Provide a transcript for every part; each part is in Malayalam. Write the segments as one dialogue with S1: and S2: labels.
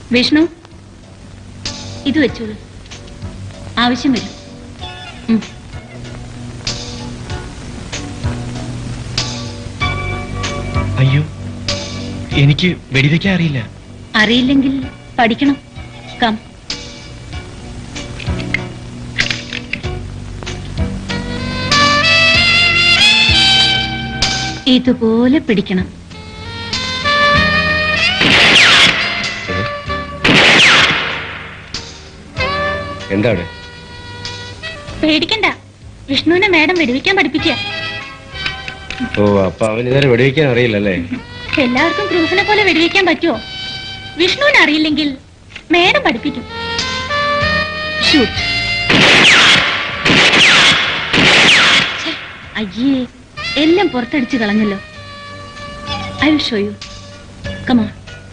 S1: വിഷ്ണു ഇത് വെച്ചോളൂ ആവശ്യം വരും ഉം.
S2: അയ്യോ എനിക്ക് വെടിവെക്കാൻ അറിയില്ല
S1: അറിയില്ലെങ്കിൽ പഠിക്കണം കം ഇതുപോലെ പിടിക്കണം
S3: എന്താണ്
S1: പേടിക്കണ്ട വിഷ്ണുവിനെ മാഡം വെടിവെക്കാൻ പഠിപ്പിക്കുക
S3: ഓ അപ്പൊ അവൻ ഇതുവരെ വെടിവെക്കാൻ അറിയില്ലല്ലേ
S1: എല്ലാവർക്കും ക്രൂസിനെ പോലെ വെടിവെക്കാൻ പറ്റുമോ വിഷ്ണുവിന് അറിയില്ലെങ്കിൽ മാഡം പഠിപ്പിക്കും ഷൂട്ട് ഛെ, അയ്യേ എല്ലാം പുറത്തടിച്ച് കളഞ്ഞല്ലോ ഐ വിൽ ഷോ യു കമാ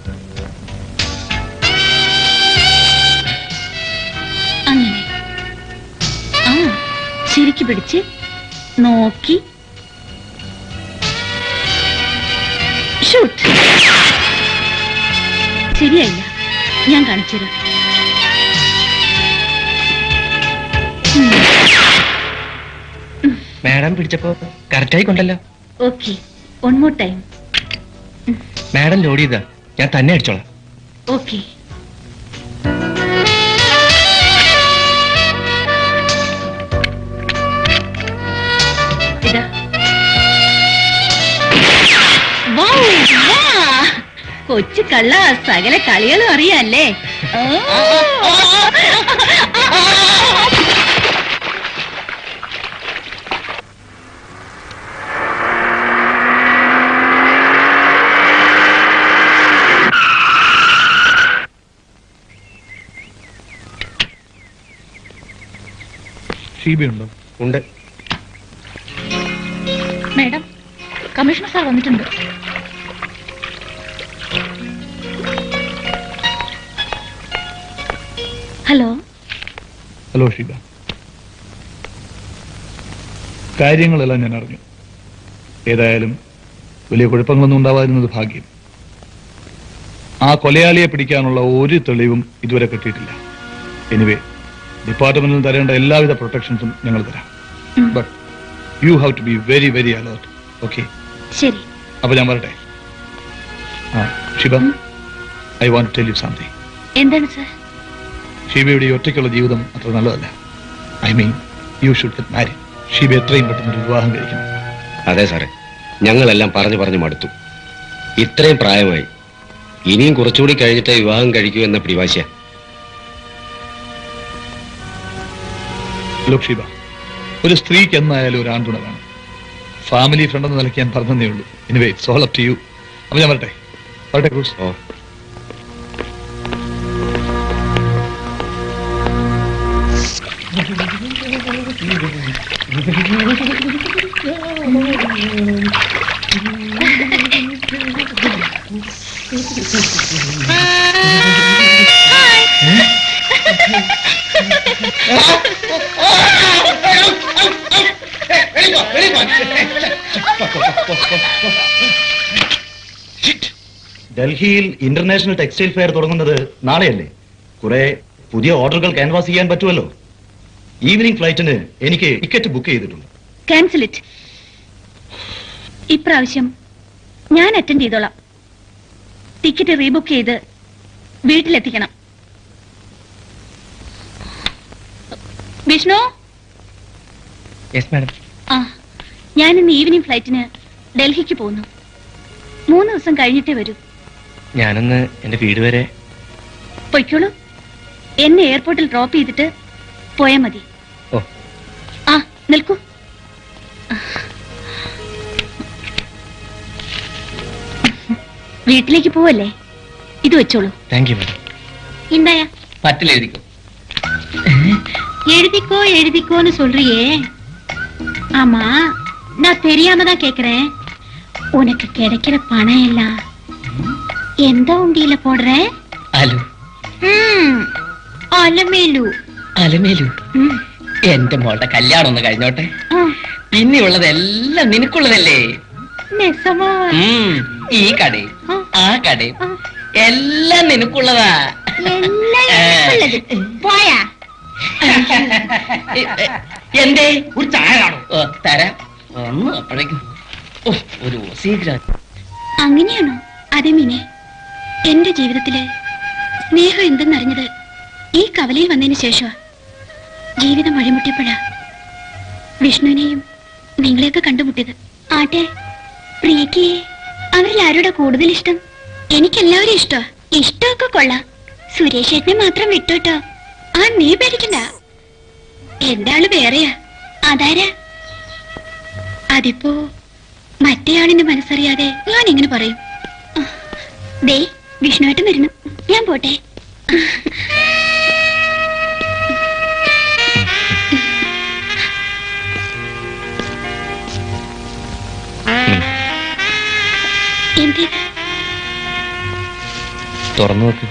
S1: അങ്ങനെ ആ ശരിക്ക് പിടിച്ച് നോക്കി ഷൂട്ട് ശരിയായില്ല ഞാൻ കാണിച്ചുതരാം
S2: മാഡം പിടിച്ചപ്പോ കറക്റ്റായി കൊണ്ടല്ലോ
S1: okay one more time
S2: madam load ചെയ്താ ഞാൻ തന്നെ അടിച്ചോളാം
S1: ഓക്കെ ഇതാ വൗ, വാ. കൊച്ചു കള്ള സകല കളികളും അറിയാല്ലേ ഓ.
S4: ഷീബയുണ്ടോ
S3: ഉണ്ട്
S1: മാഡം കമ്മീഷണർ സാർ വന്നിട്ടുണ്ട് ഹലോ
S4: ഹലോ ഷീബ കാര്യങ്ങളെല്ലാം ഞാൻ അറിഞ്ഞു ഏതായാലും വലിയ കുഴപ്പങ്ങളൊന്നും ഉണ്ടാവാതിരുന്നത് ഭാഗ്യം ആ കൊലയാളിയെ പിടിക്കാനുള്ള ഒരു തെളിവും ഇതുവരെ കിട്ടിയിട്ടില്ല എനിവേ ഡിപ്പാർട്ട്മെന്റിൽ തരേണ്ട എല്ലാവിധ പ്രൊട്ടക്ഷൻസും ഞങ്ങൾ തരാം
S1: ഉം.
S4: But you have to be very very alert okay
S1: ശരി
S4: അപ്പൊ ഞാൻ വരട്ടെ ആ Sheeba I want tell you something
S1: എന്താണ് സാർ
S4: ഷീബയുടെ ഈ ഒറ്റയ്ക്കുള്ള ജീവിതം അത്ര നല്ലതല്ല I mean you should get marry Sheeba എത്രയും പെട്ടെന്ന് ഒരു വിവാഹം കഴിക്കണം
S3: അതെ സാറേ ഞങ്ങളെല്ലാം പറഞ്ഞു പറഞ്ഞു മടുത്തു ഇത്രയും പ്രായമായി ഇനിയും കുറച്ചുകൂടി കഴിഞ്ഞിട്ട് വിവാഹം കഴിക്കൂ എന്ന പിടിവാശിയ
S4: ലുക്ക് ഷീബ ഒരു സ്ത്രീക്ക് എന്നായാലും ഒരു ആൺതുണ വേണം ഫാമിലി ഫ്രണ്ട് എന്ന നിലയ്ക്ക് ഞാൻ പറഞ്ഞതേ ഉള്ളൂ anyway it's all up to you അപ്പൊ ഞാൻ വരട്ടെ വരട്ടെ ക്രൂസ്
S3: ഓ
S4: ഡൽഹിയിൽ ഇന്റർനാഷണൽ ടെക്സ്റ്റൈൽ ഫെയർ തുടങ്ങുന്നത് നാളെയല്ലേ കുറെ പുതിയ ഓർഡറുകൾ ക്യാൻവാസ് ചെയ്യാൻ പറ്റുമല്ലോ ഈവനിങ് ഫ്ലൈറ്റിന് എനിക്ക് ടിക്കറ്റ് ബുക്ക് ചെയ്തിട്ടുണ്ട്
S1: ക്യാൻസൽ ഇറ്റ് ഇപ്രാവശ്യം ഞാൻ അറ്റൻഡ് ചെയ്തോളാം ടിക്കറ്റ് റീബുക്ക് ചെയ്ത് വീട്ടിലെത്തിക്കണം വിഷ്ണു
S2: യെസ് മാഡം
S1: ആ ഞാൻ ഇന്ന് ഈവനിങ് ഫ്ലൈറ്റിന് ഡൽഹിക്ക് പോകുന്നു മൂന്ന് ദിവസം കഴിഞ്ഞിട്ടേ വരൂ
S2: ഞാനൊന്ന് എന്റെ വീട് വരെ
S1: പൊയ്ക്കോളൂ എന്നെ എയർപോർട്ടിൽ ഡ്രോപ്പ് ചെയ്തിട്ട് പോയാൽ മതി
S2: ഓ.
S1: ആ നിൽക്കൂ വീട്ടിലേക്ക് പോവല്ലേ ഇത് വെച്ചോളൂ
S2: താങ്ക് യു മാഡം
S1: இந்தாயா
S2: പറ്റില്ല എഴുതിക്കോ
S1: எழுதிக்கோ எழுதிக்கோன்னு சொல்றியே ஆமா நான் தெரியாம தான் கேக்குறேன் உனக்கு கிடைக்கிற பணம் எல்லாம் எந்த உண்டியில போடுற
S2: അലു
S1: ம், അലമേലു
S2: അലമേലു
S1: ம்,
S2: എന്റെ മോളുടെ കല്യാണം ഒന്ന് കഴിഞ്ഞോട്ടെ
S1: ആ,
S2: പിന്നെയുള്ളതെല്ലാം നിനക്കുള്ളതല്ലേ
S1: നെസമാ
S2: ഉം, ഈ കടയും
S1: ആ,
S2: ആ കടയും
S1: ആ.
S2: എല്ലാം നിനക്കുള്ളതാ
S1: പോയാ
S5: എന്തേ ഒരു ചായ കാണും ഓ, തരാം ഒന്ന് അപ്പോഴേക്കും ഓ, ഒരു ശീഘ്രം
S1: അങ്ങനെയാണോ അതെ മീനെ എന്റെ ജീവിതത്തില് സ്നേഹം എന്തെന്നറിഞ്ഞത് ഈ കവലയിൽ വന്നതിന് ശേഷമാ ജീവിതം വഴിമുട്ടിയപ്പോഴാ വിഷ്ണുവിനെയും നിങ്ങളെയൊക്കെ കണ്ടുമുട്ടിയത് ആട്ടെ പ്രിയക്ക് അവരിൽ ആരോടാ കൂടുതൽ ഇഷ്ടം എനിക്കെല്ലാവരും ഇഷ്ടമാ ഇഷ്ടമൊക്കെ കൊള്ളാം സുരേഷ് ഏട്ടനെ മാത്രം വിട്ടോട്ടോ ആ നീ പേടിക്കണ്ട എന്റെ ആള് വേറെയാ അതാരാ അതിപ്പോ മറ്റേയാളിന്റെ മനസ്സറിയാതെ ഞാൻ എങ്ങനെ പറയും ആ, ദേ വിഷ്ണുവേട്ടൻ വരുന്നു ഞാൻ പോട്ടെ എന്തേത്
S2: തുറന്നു നോക്ക്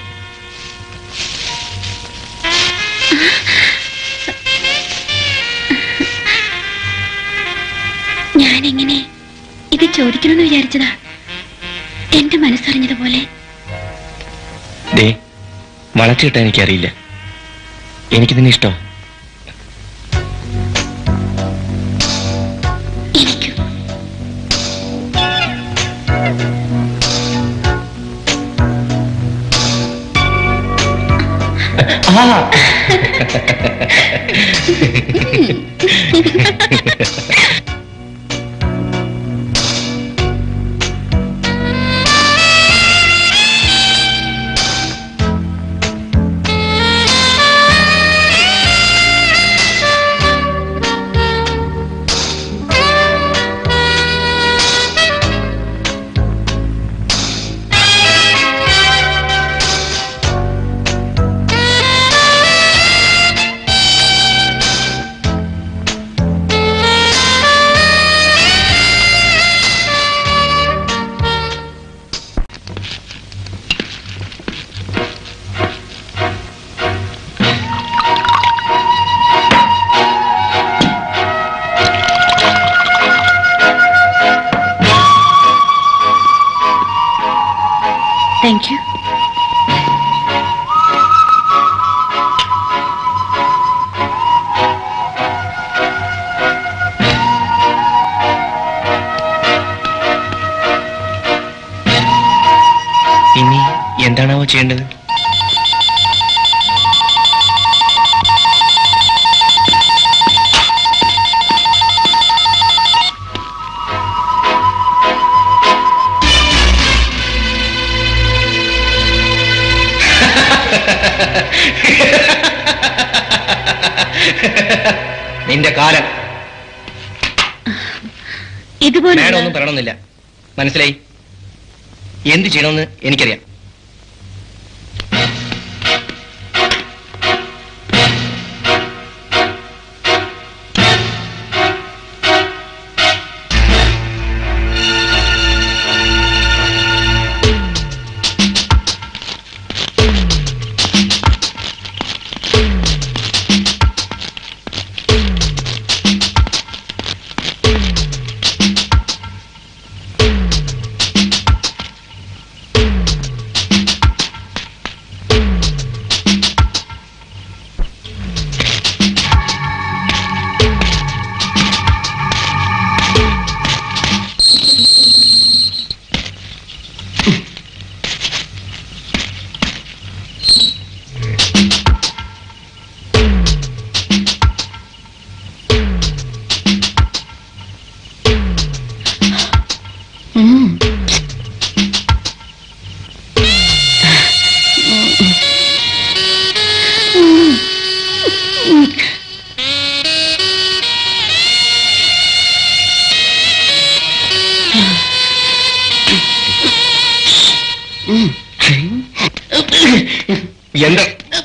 S1: ഞാൻ എങ്ങനെ ഇത് ചോദിക്കണമെന്ന് വിചാരിച്ചതാ എന്റെ മനസ്സറിഞ്ഞതുപോലെ
S2: ദേ വളച്ചു കിട്ടാൻ എനിക്കറിയില്ല എനിക്ക് നിന്നെ ഇഷ്ടം
S1: എനിക്കും താങ്ക് യു
S2: ഇനി എന്താണാവോ ചെയ്യേണ്ടത് നിന്റെ കാലം
S1: ഇതുപോലെ
S2: മാഡം ഒന്നും പറയണമെന്നില്ല മനസ്സിലായി എന്ത് ചെയ്യണമെന്ന് എനിക്കറിയാം എന്താ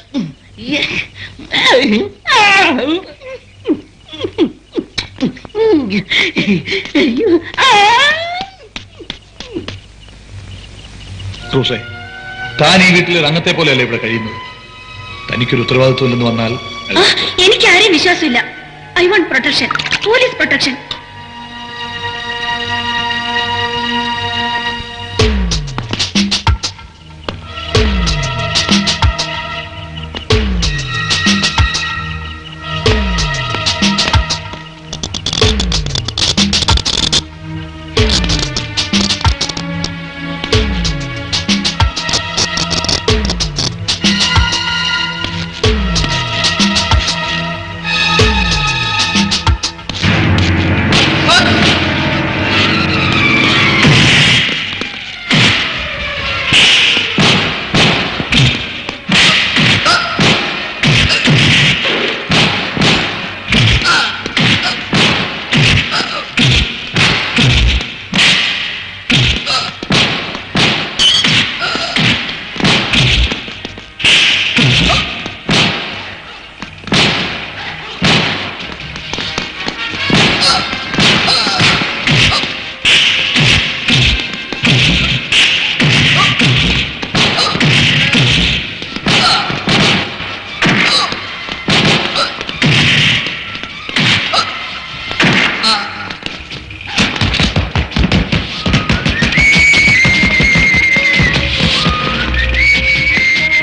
S4: റൂസേ താൻ ഈ വീട്ടിൽ ഒരു അംഗത്തെ പോലെയല്ലേ ഇവിടെ കഴിയുന്നത് തനിക്കൊരു ഉത്തരവാദിത്വം ഇല്ലെന്ന് വന്നാൽ
S1: ആ, എനിക്ക് ആരെയും വിശ്വാസമില്ല I want protection police protection